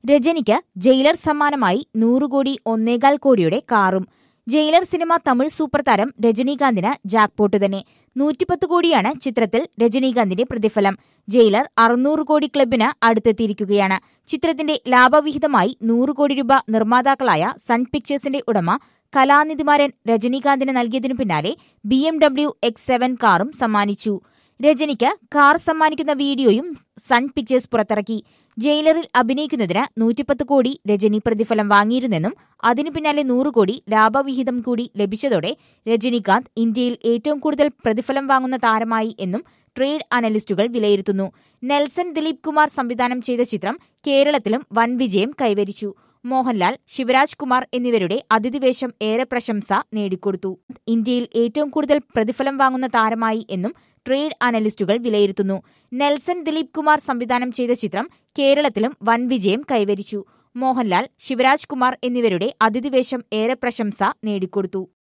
രജനിക്ക് jailer സമ്മാനമായി നൂറ് കോടി ഒന്നേകാൽ കോടിയുടെ കാറും ജയിലർ സിനിമ തമിഴ് സൂപ്പർ താരം രജനീകാന്തിന് ജാക്പോട്ട് തന്നെ നൂറ്റിപ്പത്ത് കോടിയാണ് ചിത്രത്തിൽ രജനീകാന്തിന്റെ പ്രതിഫലം ജയിലർ അറുന്നൂറ് കോടി ക്ലബിന് അടുത്തെത്തിയിരിക്കുകയാണ് ചിത്രത്തിന്റെ ലാഭവിഹിതമായി നൂറ് കോടി രൂപ നിർമ്മാതാക്കളായ സൺ പിക്ചേഴ്സിന്റെ ഉടമ കലാനിധിമാരൻ രജനീകാന്തിന് നൽകിയതിനു പിന്നാലെ B M W X seven കാറും സമ്മാനിച്ചു രജനിക്ക് കാർ സമ്മാനിക്കുന്ന വീഡിയോയും സൺ പിക്ചേഴ്സ് പുറത്തിറക്കി ജയിലറിൽ അഭിനയിക്കുന്നതിന് നൂറ്റിപ്പത്ത് കോടി രജനി പ്രതിഫലം വാങ്ങിയിരുന്നെന്നും അതിനു പിന്നാലെ നൂറ് കോടി ലാഭവിഹിതം കൂടി ലഭിച്ചതോടെ രജനീകാന്ത് ഇന്ത്യയിൽ ഏറ്റവും കൂടുതൽ പ്രതിഫലം വാങ്ങുന്ന താരമായി എന്നും ട്രേഡ് അനലിസ്റ്റുകൾ വിലയിരുത്തുന്നു നെൽസൺ ദിലീപ് കുമാർ സംവിധാനം ചെയ്ത ചിത്രം കേരളത്തിലും വൻ വിജയം കൈവരിച്ചു മോഹൻലാൽ ശിവരാജ് കുമാർ എന്നിവരുടെ അതിഥിവേഷം ഏറെ പ്രശംസ നേടിക്കൊടുത്തു ഇന്ത്യയിൽ ഏറ്റവും കൂടുതൽ പ്രതിഫലം വാങ്ങുന്ന താരമായി എന്നും ട്രേഡ് അനലിസ്റ്റുകൾ വിലയിരുത്തുന്നു നെൽസൺ ദിലീപ് കുമാർ സംവിധാനം ചെയ്ത ചിത്രം കേരളത്തിലും വൻ വിജയം കൈവരിച്ചു മോഹൻലാൽ ശിവരാജ് കുമാർ എന്നിവരുടെ അതിഥിവേഷം ഏറെ പ്രശംസ നേടിക്കൊടുത്തു